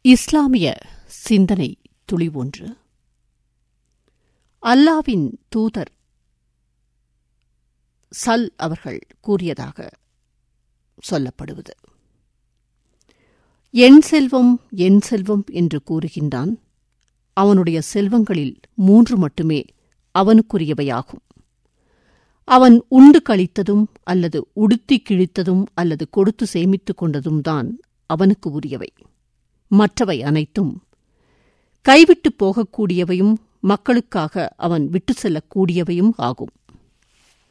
இஸ்லாமிய சிந்தனை துளி ஒன்று அல்லாவின் தூதர் சல் அவர்கள் கூறியதாக சொல்லப்படுவது என் செல்வம் என் செல்வம் என்று கூறுகின்றான் அவனுடைய செல்வங்களில் மூன்று மட்டுமே அவனுக்குரியவையாகும் அவன் உண்டு கழித்ததும் அல்லது உடுத்தி கிழித்ததும் அல்லது கொடுத்து சேமித்துக் கொண்டதும் தான் அவனுக்கு உரியவை மற்றவை அனைத்தும் கைவிட்டு போகக்கூடியவையும் மக்களுக்காக அவன் விட்டு செல்லக்கூடியவையும் ஆகும்